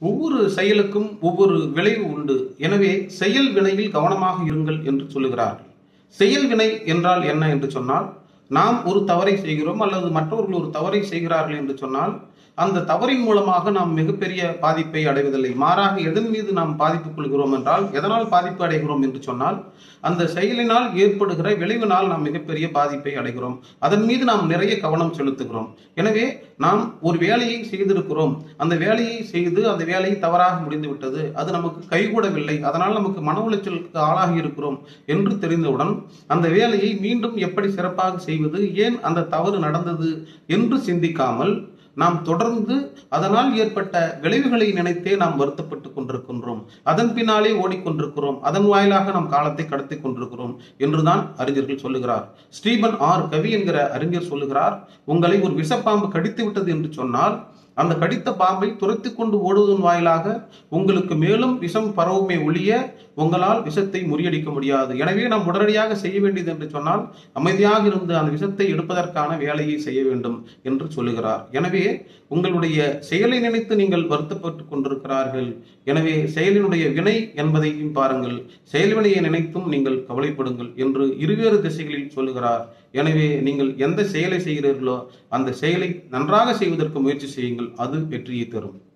ஒவ்வொரு செயலுக்கும் ஒவ்வொரு விளைவு உண்டு எனவே செயல் வினையில் கவனமாக இருங்கள் என்று சொல்லுகிறார்கள் செயல் வினை என்றால் என்ன என்று சொன்னால் நாம் ஒரு தவறை செய்கிறோம் அல்லது மற்றவர்கள் ஒரு தவறை செய்கிறார்கள் என்று சொன்னால் அந்த தவறின் மூலமாக நாம் மிகப்பெரிய பாதிப்பை அடைவதில்லை மாறாக எதன் மீது நாம் பாதிப்புக் கொள்கிறோம் என்றால் எதனால் பாதிப்பு அடைகிறோம் என்று சொன்னால் அந்த செயலினால் ஏற்படுகிற விளைவினால் நாம் மிகப்பெரிய பாதிப்பை அடைகிறோம் அதன் மீது நாம் நிறைய கவனம் செலுத்துகிறோம் எனவே நாம் ஒரு வேலையை செய்திருக்கிறோம் அந்த வேலையை செய்து அந்த வேலை தவறாக முடிந்து விட்டது அது நமக்கு கைகூடவில்லை அதனால் நமக்கு மன உளைச்சலுக்கு ஆளாகி இருக்கிறோம் என்று தெரிந்தவுடன் அந்த வேலையை மீண்டும் எப்படி சிறப்பாக செய்வது ஏன் அந்த தவறு நடந்தது என்று சிந்திக்காமல் நாம் தொடர்ந்து அதனால் ஏற்பட்ட விளைவுகளை நினைத்தே நாம் வருத்தப்பட்டு கொண்டிருக்கின்றோம் அதன் பின்னாலே ஓடிக்கொண்டிருக்கிறோம் அதன் வாயிலாக நாம் காலத்தை கடத்தி கொண்டிருக்கிறோம் என்றுதான் அறிஞர்கள் சொல்லுகிறார் ஸ்டீபன் ஆர் கவி என்கிற அறிஞர் சொல்லுகிறார் உங்களை ஒரு விஷப்பாம்பு கடித்து விட்டது என்று சொன்னால் அந்த கடித்த பாம்பை துரத்தி கொண்டு ஓடுவதன் வாயிலாக உங்களுக்கு மேலும் விஷம் பரவுமே ஒழிய உங்களால் விஷத்தை முறியடிக்க முடியாது எனவே நாம் உடனடியாக செய்ய வேண்டியது என்று சொன்னால் அமைதியாக இருந்து அந்த விஷத்தை எடுப்பதற்கான வேலையை செய்ய வேண்டும் என்று சொல்லுகிறார் எனவே உங்களுடைய செயலை நினைத்து நீங்கள் வருத்தப்பட்டு கொண்டிருக்கிறார்கள் எனவே செயலினுடைய வினை என்பதையும் பாருங்கள் செயல்வினையை நினைத்தும் நீங்கள் கவலைப்படுங்கள் என்று இருவேறு திசைகளில் சொல்லுகிறார் எனவே நீங்கள் எந்த செயலை செய்கிறீர்களோ அந்த செயலை நன்றாக செய்வதற்கு முயற்சி செய்யுங்கள் அது வெற்றியை தரும்